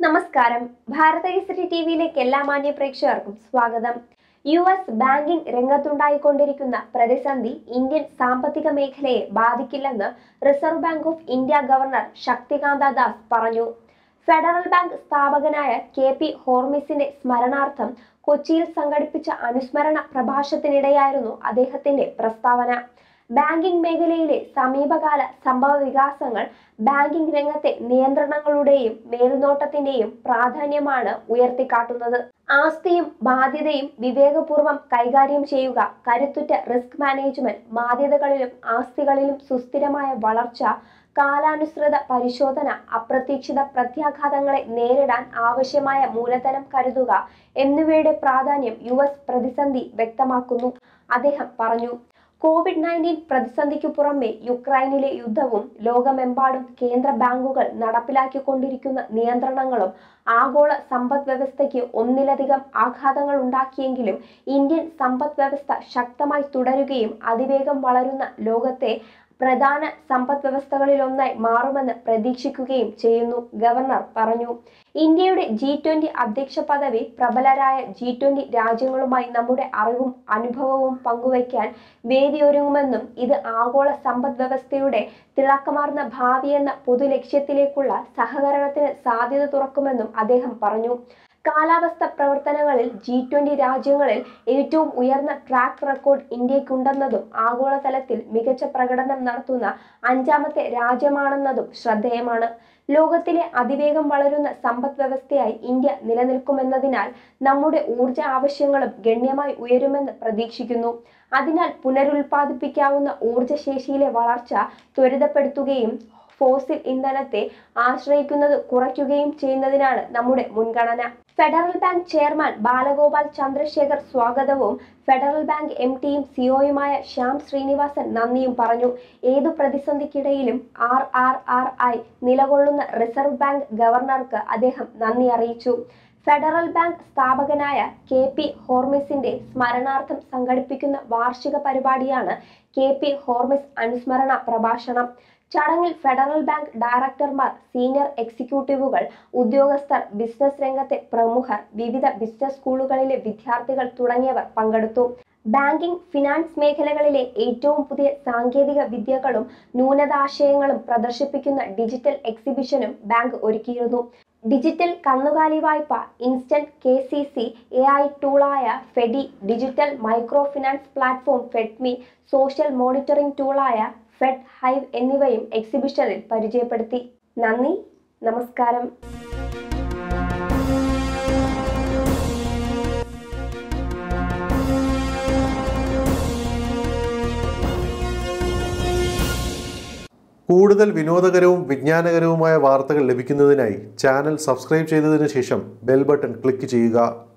നമസ്കാരം ഭാരതകേസരി ടി വിയിലേക്ക് എല്ലാ മാന്യ പ്രേക്ഷകർക്കും സ്വാഗതം യു എസ് ബാങ്കിംഗ് രംഗത്തുണ്ടായിക്കൊണ്ടിരിക്കുന്ന പ്രതിസന്ധി ഇന്ത്യൻ സാമ്പത്തിക മേഖലയെ ബാധിക്കില്ലെന്ന് Reserve Bank of India governor Shaktikanta Das പറഞ്ഞു ഫെഡറൽ ബാങ്ക് സ്ഥാപകനായ കെ പി ഹോർമിസിന്റെ സ്മരണാർത്ഥം കൊച്ചിയിൽ സംഘടിപ്പിച്ച അനുസ്മരണ പ്രഭാഷണത്തിനിടെയായിരുന്നു അദ്ദേഹത്തിന്റെ പ്രസ്താവന ബാങ്കിംഗ് മേഖലയിലെ സമീപകാല സംഭവ വികാസങ്ങൾ ബാങ്കിംഗ് രംഗത്തെ നിയന്ത്രണങ്ങളുടെയും മേൽനോട്ടത്തിന്റെയും പ്രാധാന്യമാണ് ഉയർത്തിക്കാട്ടുന്നത് ആസ്തിയും ബാധ്യതയും വിവേകപൂർവം കൈകാര്യം ചെയ്യുക കരുത്തുറ്റ റിസ്ക് മാനേജ്മെന്റ് ബാധ്യതകളിലും ആസ്തികളിലും സുസ്ഥിരമായ വളർച്ച കാലാനുസൃത പരിശോധന അപ്രതീക്ഷിത പ്രത്യാഘാതങ്ങളെ നേരിടാൻ ആവശ്യമായ മൂലധനം കരുതുക എന്നിവയുടെ പ്രാധാന്യം യു എസ് പ്രതിസന്ധി വ്യക്തമാക്കുന്നു അദ്ദേഹം പറഞ്ഞു കോവിഡ് നയൻറ്റീൻ പ്രതിസന്ധിക്കു പുറമെ യുക്രൈനിലെ യുദ്ധവും ലോകമെമ്പാടും കേന്ദ്ര ബാങ്കുകൾ നടപ്പിലാക്കിക്കൊണ്ടിരിക്കുന്ന നിയന്ത്രണങ്ങളും ആഗോള സമ്പദ് വ്യവസ്ഥയ്ക്ക് ഒന്നിലധികം ആഘാതങ്ങൾ ഉണ്ടാക്കിയെങ്കിലും ഇന്ത്യൻ സമ്പദ് വ്യവസ്ഥ ശക്തമായി തുടരുകയും അതിവേഗം വളരുന്ന ലോകത്തെ പ്രധാന സമ്പദ് വ്യവസ്ഥകളിലൊന്നായി മാറുമെന്ന് പ്രതീക്ഷിക്കുകയും ചെയ്യുന്നു ഗവർണർ പറഞ്ഞു ഇന്ത്യയുടെ ജി ട്വന്റി അധ്യക്ഷ പദവി പ്രബലരായ ജി ട്വന്റി രാജ്യങ്ങളുമായി നമ്മുടെ അറിവും അനുഭവവും പങ്കുവയ്ക്കാൻ വേദിയൊരുങ്ങുമെന്നും ഇത് ആഗോള സമ്പദ് വ്യവസ്ഥയുടെ തിളക്കമാർന്ന ഭാവി എന്ന പൊതുലക്ഷ്യത്തിലേക്കുള്ള സഹകരണത്തിന് സാധ്യത തുറക്കുമെന്നും അദ്ദേഹം പറഞ്ഞു കാലാവസ്ഥ പ്രവർത്തനങ്ങളിൽ ജി ട്വന്റി രാജ്യങ്ങളിൽ ഏറ്റവും ഉയർന്ന ട്രാക്ക് റെക്കോർഡ് ഇന്ത്യക്കുണ്ടെന്നതും ആഗോളതലത്തിൽ മികച്ച പ്രകടനം നടത്തുന്ന അഞ്ചാമത്തെ രാജ്യമാണെന്നതും ശ്രദ്ധേയമാണ് ലോകത്തിലെ അതിവേഗം വളരുന്ന സമ്പദ് വ്യവസ്ഥയായി ഇന്ത്യ നിലനിൽക്കുമെന്നതിനാൽ നമ്മുടെ ഊർജ ആവശ്യങ്ങളും ഗണ്യമായി ഉയരുമെന്ന് പ്രതീക്ഷിക്കുന്നു അതിനാൽ പുനരുൽപ്പാദിപ്പിക്കാവുന്ന ഊർജശേഷിയിലെ വളർച്ച ത്വരിതപ്പെടുത്തുകയും ഫോസിൽ ഇന്ധനത്തെ ആശ്രയിക്കുന്നത് കുറയ്ക്കുകയും ചെയ്യുന്നതിനാണ് നമ്മുടെ മുൻഗണന Federal Bank chairman Balagopal Chandrasekhar സ്വാഗതവും ഫെഡറൽ ബാങ്ക് എം ടിയും സിഒയുമായ ശ്യാം ശ്രീനിവാസൻ നന്ദിയും പറഞ്ഞു ഏതു പ്രതിസന്ധിക്കിടയിലും ആർ ആർ ആർ ആയി നിലകൊള്ളുന്ന റിസർവ് ബാങ്ക് ഗവർണർക്ക് അദ്ദേഹം നന്ദി അറിയിച്ചു ഫെഡറൽ ബാങ്ക് സ്ഥാപകനായ കെ പി ഹോർമിസിന്റെ സ്മരണാർത്ഥം സംഘടിപ്പിക്കുന്ന വാർഷിക പരിപാടിയാണ് കെ പി ഹോർമിസ് അനുസ്മരണ പ്രഭാഷണം ചടങ്ങിൽ ഫെഡറൽ ബാങ്ക് ഡയറക്ടർമാർ സീനിയർ എക്സിക്യൂട്ടീവുകൾ ഉദ്യോഗസ്ഥർ ബിസിനസ് രംഗത്തെ പ്രമുഖർ വിവിധ ബിസിനസ് സ്കൂളുകളിലെ വിദ്യാർത്ഥികൾ തുടങ്ങിയവർ പങ്കെടുത്തു ബാങ്കിംഗ് ഫിനാൻസ് മേഖലകളിലെ ഏറ്റവും പുതിയ സാങ്കേതിക വിദ്യകളും ന്യൂനതാശയങ്ങളും പ്രദർശിപ്പിക്കുന്ന ഡിജിറ്റൽ എക്സിബിഷനും ബാങ്ക് ഒരുക്കിയിരുന്നു ഡിജിറ്റൽ കന്നുകാലി വായ്പ instant K C C A I ടൂളായ Feddy digital microfinance platform FedMi social monitoring ടൂളായ ഫെഡ് ഹൈവ് എന്നിവയും എക്സിബിഷനിൽ പരിചയപ്പെടുത്തി നന്ദി നമസ്കാരം കൂടുതൽ വിനോദകരവും വിജ്ഞാനകരവുമായ വാർത്തകൾ ലഭിക്കുന്നതിനായി ചാനൽ സബ്സ്ക്രൈബ് ചെയ്തതിനു ശേഷം ബെൽ ബട്ടൺ ക്ലിക്ക് ചെയ്യുക